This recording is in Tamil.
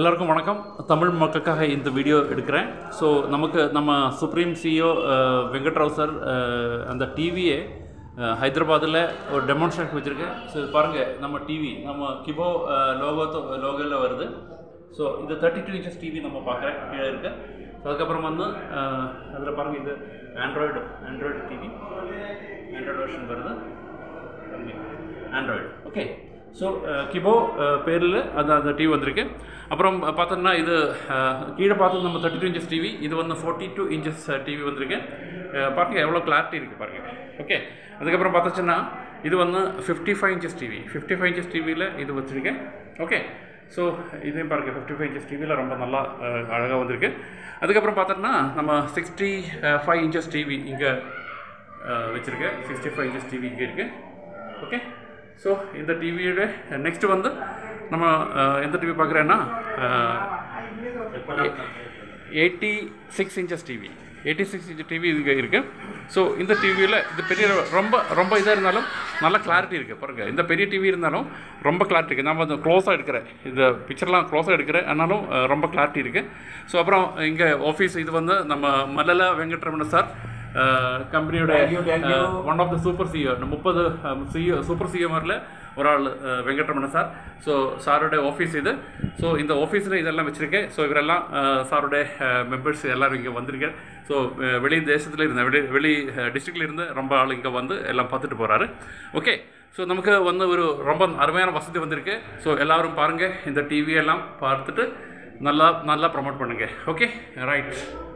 எல்லாருக்கும் வணக்கம் தமிழ் மக்களுக்காக இந்த வீடியோ எடுக்கிறேன் ஸோ நமக்கு நம்ம சுப்ரீம் சிஇஓ வெங்கட்ராவ் சார் அஹ், அந்த டிவியை ஹைதராபாத்தில் ஒரு டெமான்ஸ்ட்ரேட் வச்சுருக்கேன் ஸோ இது பாருங்கள் நம்ம டிவி நம்ம கிபோ லோகோ லோகோவில் வருது ஸோ இது தேர்ட்டி டூ இன்ச்சஸ் டிவி நம்ம பார்க்குறேன் கீழே இருக்கு ஸோ அதுக்கப்புறம் வந்து அதில் பாருங்கள் இது android android TV android version வருது ஆண்ட்ராய்டு ஓகே ஸோ கிபோ பேரில் அந்த அந்த டிவி வந்திருக்கு அப்புறம் பார்த்தோம்னா இது அஹ், கீழே பார்த்தது நம்ம தேர்ட்டி டூ இன்ச்சஸ் டிவி இது வந்து ஃபார்ட்டி டூ இன்ச்சஸ் டிவி வந்திருக்கு அஹ், பாருங்க எவ்வளோ கிளாரிட்டி இருக்குது பாருங்க ஓகே அதுக்கப்புறம் பார்த்துச்சுன்னா இது வந்து fifty five inches TV fifty five inches டிவியில் இது வச்சுருக்கேன் ஓகே ஸோ இதையும் பாருங்கள் ஃபிஃப்டி ஃபைவ் இன்ச்சஸ் டிவியில் ரொம்ப நல்லா அழகாக வந்திருக்கு அதுக்கப்புறம் பார்த்தோம்னா நம்ம சிக்ஸ்டி ஃபைவ் இன்ச்சஸ் டிவி இங்கே வச்சுருக்கேன் சிக்ஸ்டி ஃபைவ் இன்ச்சஸ் டிவி இங்கே இருக்குது ஓகே ஸோ இந்த டிவியோட நெக்ஸ்ட் வந்து நம்ம அஹ், எந்த டிவி பார்க்குறேன்னா eighty six inches TV eighty six inch TV இங்கே இருக்குது ஸோ இந்த டிவியில் இது பெரிய ரொம்ப ரொம்ப இதாக இருந்தாலும் நல்ல கிளாரிட்டி இருக்குது பாருங்கள் இந்த பெரிய டிவி இருந்தாலும் ரொம்ப கிளாரிட்டி இருக்குது நம்ம வந்து க்ளோஸாக எடுக்கிறேன் இந்த பிக்சர்லாம் க்ளோஸாக எடுக்கிறேன் ஆனாலும் அஹ், ரொம்ப கிளாரிட்டி இருக்குது ஸோ அப்புறம் இங்கே ஆஃபீஸ் இது வந்து நம்ம மல்லல வெங்கட்ரமண சார் கம்பெனியோட one of the super CEO முப்பது சிஇஓ சூப்பர் சிஇஓமாரில் ஒரு ஆள் அஹ், வெங்கட்ரமணன் சார் ஸோ சாரோட ஆஃபீஸ் இது ஸோ இந்த ஆஃபீஸில் இதெல்லாம் வச்சுருக்கேன் ஸோ இவரெல்லாம் அஹ், சாரோட மெம்பர்ஸ் எல்லாரும் இங்கே வந்திருக்கேன் ஸோ வெளி தேசத்தில் இருந்த வெளி வெளி டிஸ்ட்ரிக்டில் இருந்து ரொம்ப ஆள் இங்கே வந்து எல்லாம் பார்த்துட்டு போகிறாரு ஓகே ஸோ நமக்கு வந்து ஒரு ரொம்ப அருமையான வசதி வந்திருக்கு ஸோ எல்லாரும் பாருங்கள் இந்த டிவி எல்லாம் பார்த்துட்டு நல்லா நல்லா ப்ரமோட் பண்ணுங்கள் ஓகே ரைட்